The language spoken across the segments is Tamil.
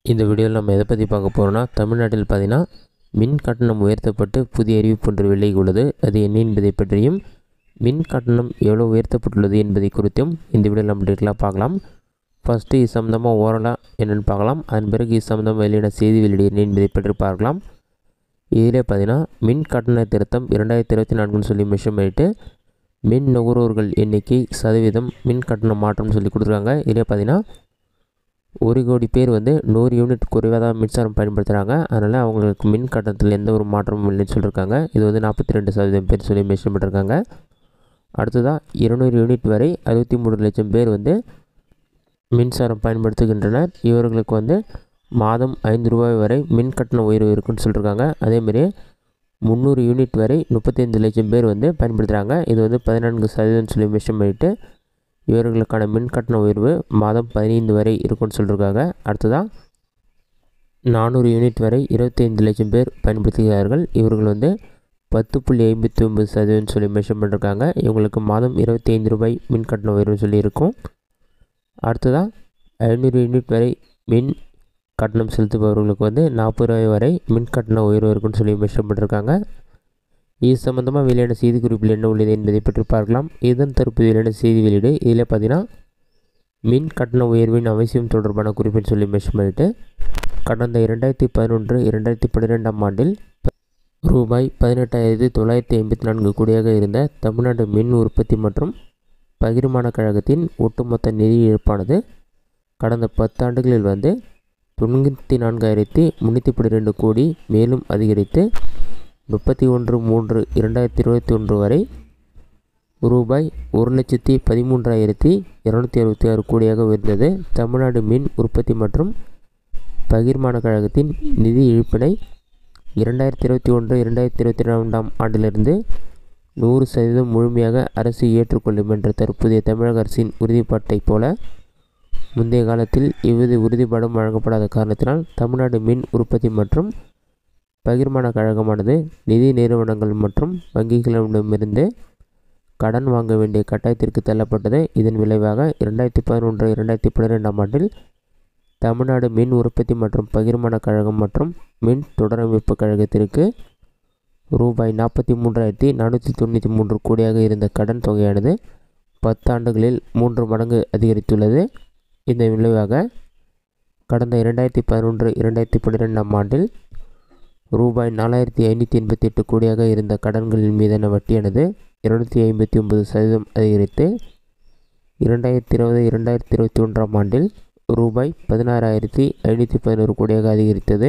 இந்த வீடியோவில் நம்ம எதை பற்றி பார்க்க போகிறோம்னா தமிழ்நாட்டில் பார்த்தீங்கன்னா மின் கட்டணம் உயர்த்தப்பட்டு புதிய அறிவிப்பு ஒன்று வெளியே உள்ளது அது என்ன என்பதை பற்றியும் மின் கட்டணம் எவ்வளோ உயர்த்தப்பட்டுள்ளது என்பதை குறித்தும் இந்த வீடியோவில் நம்ம டீட்டெயிலாக பார்க்கலாம் ஃபஸ்ட்டு இது சம்மந்தமாக ஓரலாக என்னென்னு பார்க்கலாம் அதன் பிறகு இது சம்மந்தமாக வெளியிட செய்தி வெளியிட என்ன என்பதை பற்றி பார்க்கலாம் இதிலே பார்த்தீங்கன்னா மின் கட்டண திருத்தம் இரண்டாயிரத்தி இருபத்தி நான்குன்னு சொல்லி மெஷர் பண்ணிட்டு மின் நுகர்வோர்கள் எண்ணிக்கை சதவீதம் மின் கட்டணம் மாற்றம்னு சொல்லி கொடுத்துருக்காங்க இதிலே பார்த்தீங்கன்னா ஒரு கோடி பேர் வந்து நூறு யூனிட் குறைவாக தான் மின்சாரம் பயன்படுத்துகிறாங்க அதனால் அவங்களுக்கு மின் கட்டணத்தில் எந்த ஒரு மாற்றமும் இல்லைன்னு சொல்லியிருக்காங்க இது வந்து நாற்பத்தி ரெண்டு சதவீதம் பேர் சொல்லி மென்ஷன் பண்ணியிருக்காங்க அடுத்ததாக இருநூறு யூனிட் வரை அறுபத்தி மூணு லட்சம் பேர் வந்து மின்சாரம் பயன்படுத்துகின்றனர் இவர்களுக்கு வந்து மாதம் ஐந்து ரூபாய் வரை மின் கட்டண உயர்வு இருக்குன்னு சொல்லியிருக்காங்க அதேமாரி முந்நூறு யூனிட் வரை முப்பத்தைந்து லட்சம் பேர் வந்து பயன்படுத்துகிறாங்க இது வந்து பதினான்கு சதவீதம் சொல்லி மெஷர் பண்ணிவிட்டு இவர்களுக்கான மின் கட்டண உயர்வு மாதம் பதினைந்து வரை இருக்கும்னு சொல்லியிருக்காங்க அடுத்ததாக நானூறு யூனிட் வரை இருபத்தைந்து லட்சம் பேர் பயன்படுத்துகிறார்கள் இவர்கள் வந்து பத்து புள்ளி ஐம்பத்தி ஒம்பது சதவீதம் சொல்லி மெஷர் பண்ணியிருக்காங்க இவங்களுக்கு மாதம் இருபத்தி ஐந்து ரூபாய் மின் கட்டண உயர்வு சொல்லி இருக்கும் அடுத்ததாக ஐநூறு யூனிட் வரை மின் கட்டணம் செலுத்துபவர்களுக்கு வந்து நாற்பது ரூபாய் வரை மின் கட்டண உயர்வு இருக்குன்னு சொல்லி மெஷர் பண்ணியிருக்காங்க இது சம்மந்தமாக வெளியான செய்தி குறிப்பில் என்ன உள்ளது என்பதை பற்றி பார்க்கலாம் இதன் தற்போது வெளியான செய்தி வெளியீடு இதில் பார்த்தீங்கன்னா மின் கட்டண உயர்வின் அவசியம் தொடர்பான குறிப்பில் சொல்லி மெஷர் பண்ணிட்டு கடந்த இரண்டாயிரத்தி பதினொன்று இரண்டாயிரத்தி பன்னிரெண்டாம் ஆண்டில் ரூபாய் பதினெட்டாயிரத்தி தொள்ளாயிரத்தி ஐம்பத்தி நான்கு கோடியாக இருந்த தமிழ்நாடு மின் உற்பத்தி மற்றும் பகிர்மான கழகத்தின் ஒட்டுமொத்த நிதி இழப்பானது கடந்த பத்தாண்டுகளில் வந்து தொண்ணூற்றி நான்காயிரத்தி முந்நூற்றி பன்னிரெண்டு கோடி மேலும் அதிகரித்து முப்பத்தி ஒன்று மூன்று இரண்டாயிரத்தி இருபத்தி ஒன்று வரை ரூபாய் ஒரு லட்சத்தி பதிமூன்றாயிரத்தி இரநூத்தி அறுபத்தி ஆறு கோடியாக உயர்ந்தது தமிழ்நாடு மின் உற்பத்தி மற்றும் பகிர்மான கழகத்தின் நிதி இழப்பினை இரண்டாயிரத்தி இருபத்தி ஒன்று இரண்டாயிரத்தி இருபத்தி ரெண்டாம் ஆண்டிலிருந்து நூறு சதவீதம் முழுமையாக அரசு ஏற்றுக்கொள்ளும் என்ற தற்போதைய தமிழக அரசின் உறுதிப்பாட்டைப் போல முந்தைய காலத்தில் இவ்வித உறுதிப்பாடும் வழங்கப்படாத காரணத்தினால் தமிழ்நாடு மின் உற்பத்தி மற்றும் பகிர்மான கழகமானது நிதி நிறுவனங்கள் மற்றும் வங்கிகளிடமிருந்து கடன் வாங்க வேண்டிய கட்டாயத்திற்கு தள்ளப்பட்டது இதன் விளைவாக இரண்டாயிரத்தி பதினொன்று இரண்டாயிரத்தி பன்னிரெண்டாம் ஆண்டில் தமிழ்நாடு மின் உற்பத்தி மற்றும் பகிர்மான கழகம் மற்றும் மின் தொடரமைப்பு கழகத்திற்கு ரூபாய் நாற்பத்தி மூன்றாயிரத்தி நானூற்றி தொண்ணூற்றி மூன்று கோடியாக இருந்த கடன் தொகையானது பத்தாண்டுகளில் மூன்று மடங்கு அதிகரித்துள்ளது இதன் விளைவாக கடந்த இரண்டாயிரத்தி பதினொன்று இரண்டாயிரத்தி பன்னிரெண்டாம் ஆண்டில் ரூபாய் நாலாயிரத்தி ஐநூற்றி எண்பத்தி எட்டு கோடியாக இருந்த கடன்களின் மீதான வட்டியானது இருநூற்றி ஐம்பத்தி ஒன்பது சதவீதம் அதிகரித்து இரண்டாயிரத்தி இருபது இரண்டாயிரத்தி இருபத்தி ஒன்றாம் ஆண்டில் ரூபாய் பதினாறாயிரத்தி ஐநூற்றி பதினோரு கோடியாக அதிகரித்தது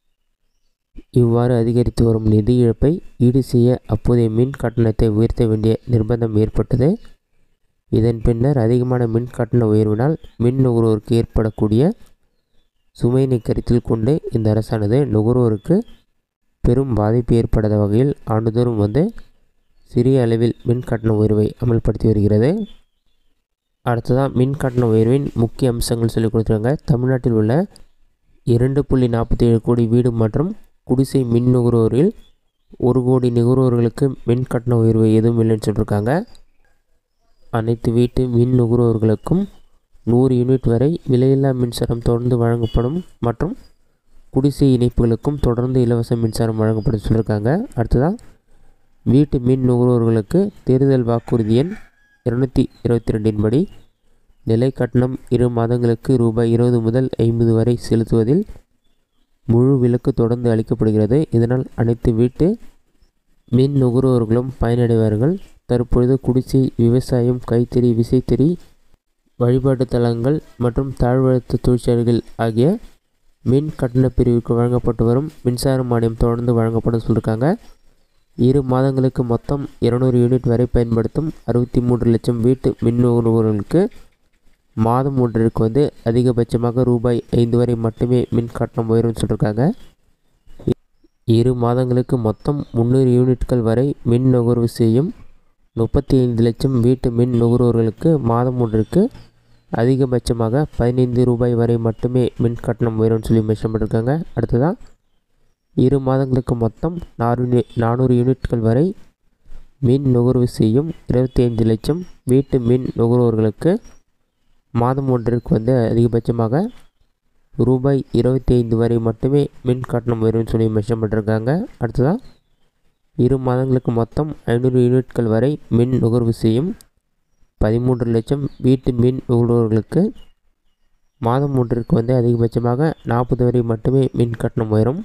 இவ்வாறு அதிகரித்து வரும் நிதி இழப்பை ஈடு செய்ய அப்போதைய மின் கட்டணத்தை உயர்த்த வேண்டிய நிர்பந்தம் ஏற்பட்டது இதன் பின்னர் அதிகமான மின் கட்டண உயர்வினால் மின் நுகர்வோருக்கு ஏற்படக்கூடிய சுமையினை கருத்தில் கொண்டு இந்த அரசானது நுகர்வோருக்கு பெரும் பாதிப்பு ஏற்படாத வகையில் ஆண்டுதோறும் வந்து சிறிய அளவில் மின் கட்டண உயர்வை அமல்படுத்தி வருகிறது அடுத்ததாக மின் கட்டண உயர்வின் முக்கிய அம்சங்கள் சொல்லி கொடுத்துருக்காங்க தமிழ்நாட்டில் உள்ள இரண்டு புள்ளி நாற்பத்தி ஏழு கோடி வீடு மற்றும் குடிசை மின் நுகர்வோரில் ஒரு கோடி நுகர்வோர்களுக்கு மின் கட்டண உயர்வு எதுவும் இல்லைன்னு சொல்லியிருக்காங்க அனைத்து வீட்டு மின் நுகர்வோர்களுக்கும் நூறு யூனிட் வரை விலையில்லா மின்சாரம் தொடர்ந்து வழங்கப்படும் மற்றும் குடிசை இணைப்புகளுக்கும் தொடர்ந்து இலவச மின்சாரம் வழங்கப்படும் சொல்லியிருக்காங்க அடுத்ததாக வீட்டு மின் நுகர்வோர்களுக்கு தேர்தல் வாக்குறுதி எண் இருநூற்றி இருபத்தி ரெண்டின் படி நிலை கட்டணம் இரு மாதங்களுக்கு ரூபாய் இருபது முதல் ஐம்பது வரை செலுத்துவதில் முழு விலக்கு தொடர்ந்து அளிக்கப்படுகிறது இதனால் அனைத்து வீட்டு மின் நுகர்வோர்களும் பயனடைவார்கள் தற்பொழுது குடிசை விவசாயம் கைத்தறி விசைத்தறி வழிபாட்டு தலங்கள் மற்றும் தாழ்வழுத்த தொழிற்சாலைகள் ஆகிய மின் கட்டண பிரிவுக்கு வழங்கப்பட்டு வரும் மின்சார மானியம் தொடர்ந்து வழங்கப்படும் சொல்லியிருக்காங்க இரு மாதங்களுக்கு மொத்தம் இருநூறு யூனிட் வரை பயன்படுத்தும் அறுபத்தி மூன்று லட்சம் வீட்டு மின் நுகர்வோர்களுக்கு மாதம் ஒன்றிற்கு வந்து அதிகபட்சமாக ரூபாய் ஐந்து வரை மட்டுமே மின் கட்டணம் உயரும்னு சொல்லியிருக்காங்க இரு மாதங்களுக்கு மொத்தம் முந்நூறு யூனிட்கள் வரை மின் நுகர்வு செய்யும் முப்பத்தி ஐந்து லட்சம் வீட்டு மின் நுகர்வோர்களுக்கு மாதம் ஒன்றிற்கு அதிகபட்சமாக பதினைந்து ரூபாய் வரை மட்டுமே மின் கட்டணம் உயரும்னு சொல்லி மென்ஷன் பண்ணியிருக்காங்க அடுத்ததாக இரு மாதங்களுக்கு மொத்தம் நானூறு நானூறு யூனிட்கள் வரை மின் நுகர்வு செய்யும் இருபத்தி ஐந்து லட்சம் வீட்டு மின் நுகர்வோர்களுக்கு மாதம் ஒன்றிற்கு வந்து அதிகபட்சமாக ரூபாய் இருபத்தி ஐந்து வரை மட்டுமே மின் கட்டணம் உயரும்னு சொல்லி மென்ஷன் பண்ணிருக்காங்க அடுத்ததாக இரு மாதங்களுக்கு மொத்தம் ஐநூறு யூனிட்கள் வரை மின் நுகர்வு செய்யும் பதிமூன்று லட்சம் வீட்டு மின் நுகர்வோர்களுக்கு மாதம் ஒன்றிற்கு வந்து அதிகபட்சமாக நாற்பது வரை மட்டுமே மின் கட்டணம் உயரும்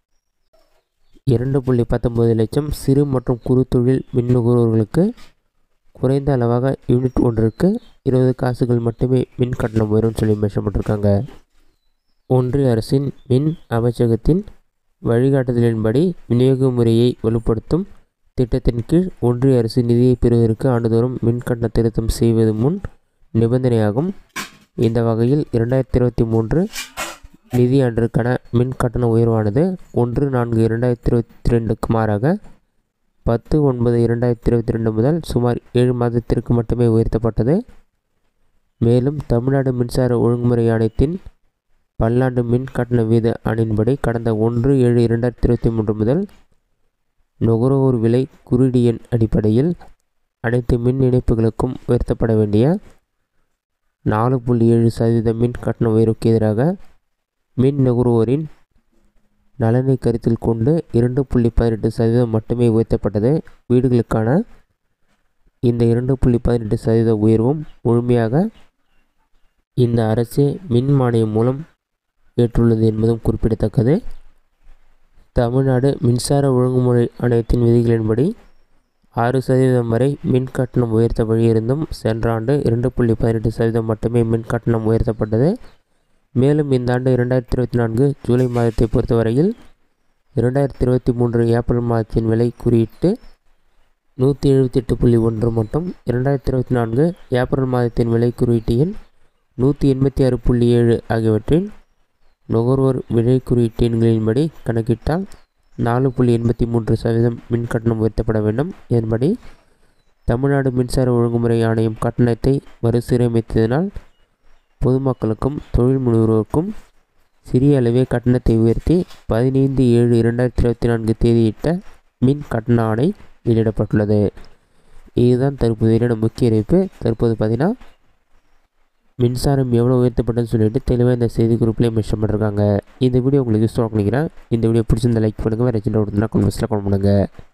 இரண்டு புள்ளி பத்தொம்பது லட்சம் சிறு மற்றும் குறு தொழில் மின் நுகர்வோர்களுக்கு குறைந்த அளவாக யூனிட் ஒன்றிற்கு இருபது காசுகள் மட்டுமே மின் கட்டணம் உயரும்னு சொல்லி மென்ஷன் பண்ணிருக்காங்க ஒன்றிய அரசின் மின் அமைச்சகத்தின் வழிகாட்டுதலின்படி விநியோக முறையை வலுப்படுத்தும் திட்டத்தின் கீழ் ஒன்றிய அரசு நிதியை பெறுவதற்கு ஆண்டுதோறும் மின் கட்டண திருத்தம் செய்வது முன் நிபந்தனையாகும் இந்த வகையில் இரண்டாயிரத்தி இருபத்தி மூன்று நிதியாண்டிற்கான மின் கட்டண உயர்வானது ஒன்று நான்கு இரண்டாயிரத்தி இருபத்தி ரெண்டுக்கு மாறாக பத்து ஒன்பது இரண்டாயிரத்தி இருபத்தி ரெண்டு முதல் சுமார் ஏழு மாதத்திற்கு மட்டுமே உயர்த்தப்பட்டது மேலும் தமிழ்நாடு மின்சார ஒழுங்குமுறை ஆணையத்தின் பல்லாண்டு மின் கட்டண வீத ஆணையின்படி கடந்த ஒன்று ஏழு இரண்டாயிரத்தி இருபத்தி மூன்று முதல் நுகர்வோர் விலை குறியீடு எண் அடிப்படையில் அனைத்து மின் இணைப்புகளுக்கும் உயர்த்தப்பட வேண்டிய நாலு புள்ளி ஏழு சதவீத மின் கட்டண உயர்வுக்கு எதிராக மின் நுகர்வோரின் நலனை கருத்தில் கொண்டு இரண்டு புள்ளி பதினெட்டு சதவீதம் மட்டுமே உயர்த்தப்பட்டது வீடுகளுக்கான இந்த இரண்டு புள்ளி பதினெட்டு சதவீத உயர்வும் முழுமையாக இந்த அரசே மின் மானியம் மூலம் ஏற்றுள்ளது என்பதும் குறிப்பிடத்தக்கது தமிழ்நாடு மின்சார ஒழுங்குமுறை ஆணையத்தின் விதிகளின்படி ஆறு சதவீதம் வரை மின் கட்டணம் உயர்த்த வழியிருந்தும் சென்ற ஆண்டு இரண்டு புள்ளி பதினெட்டு சதவீதம் மட்டுமே மின் கட்டணம் உயர்த்தப்பட்டது மேலும் இந்த ஆண்டு இரண்டாயிரத்தி இருபத்தி நான்கு ஜூலை மாதத்தை பொறுத்தவரையில் இரண்டாயிரத்தி இருபத்தி மூன்று ஏப்ரல் மாதத்தின் விலை குறியீட்டு நூற்றி எழுபத்தெட்டு புள்ளி ஒன்று மற்றும் இரண்டாயிரத்தி இருபத்தி நான்கு ஏப்ரல் மாதத்தின் விலை குறியீட்டு எண் நூற்றி எண்பத்தி ஆறு புள்ளி ஏழு ஆகியவற்றின் நுகர்வோர் விலை குறியீட்டு எண்களின்படி கணக்கிட்டால் நாலு புள்ளி எண்பத்தி மூன்று சதவீதம் மின் கட்டணம் உயர்த்தப்பட வேண்டும் இதன்படி தமிழ்நாடு மின்சார ஒழுங்குமுறை ஆணையம் கட்டணத்தை மறுசீரமைத்ததினால் பொதுமக்களுக்கும் தொழில் முனைவோருக்கும் சிறிய அளவே கட்டணத்தை உயர்த்தி பதினைந்து ஏழு இரண்டாயிரத்தி இருபத்தி நான்கு தேதியிட்ட மின் கட்டண ஆணை வெளியிடப்பட்டுள்ளது இதுதான் தற்போது வெளியான முக்கிய அறிவிப்பு தற்போது பார்த்தீங்கன்னா மின்சாரம் எவ்வளோ உயர்த்தப்பட்டதுன்னு சொல்லிட்டு தெளிவாக இந்த செய்தி குரூப்லேயே மென்ஷன் பண்ணிருக்காங்க இந்த வீடியோ உங்களுக்கு யூஸ்ஃபுல்லாக நினைக்கிறேன் இந்த வீடியோ பிடிச்சிருந்த லைக் பண்ணுங்கள் வேறு சின்ன கொடுத்துனா கமெண்ட்ஸில் கமெண்ட் பண்ணுங்கள்